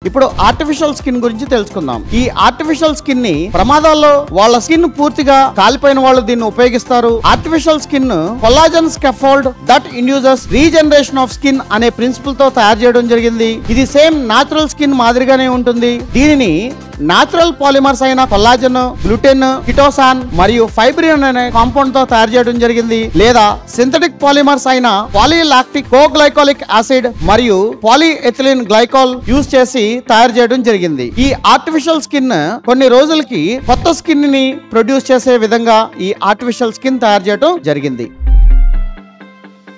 ఇప్పుడు artificial skin గురించి తెలుసుకుందాం ఈ ఆర్టిఫిషియల్ స్కిన్ ని ప్రమాదాల్లో వాళ్ళ స్కిన్ పూర్తిగా కాలిపోయిన వాళ్ళు దీన్ని ఉపయోగిస్తారు artificial skin collagen scaffold that induces regeneration of skin అనే ప్రిన్సిపల్ తో తయారు చేయడం జరిగింది ఇది సేమ్ నాచురల్ స్కిన్ మాదిరిగానే ఉంటుంది దీనిని నాచురల్ పాలిమర్స్ అయిన కొల్లాజన్ గ్లూటెన్ కిటోసాన్ మరియు ఫైబ్రిన్ అనే కాంపౌండ్ తో తయారు చేయడం జరిగింది లేదా సింథటిక్ పాలిమర్స్ అయిన పాలీలాక్టిక్ కోగ్లైకోలిక్ యాసిడ్ మరియు పాలీఎథిలిన్ గ్లైకాల్ యూజ్ చేసి తయారు చేయడం జరిగింది ఈ ఆర్టిఫిషియల్ స్కిన్ కొన్ని రోజులకి కొత్త స్కిన్ ని ప్రొడ్యూస్ చేసే విధంగా ఈ ఆర్టిఫిషియల్ స్కిన్ తయారు చేయడం జరిగింది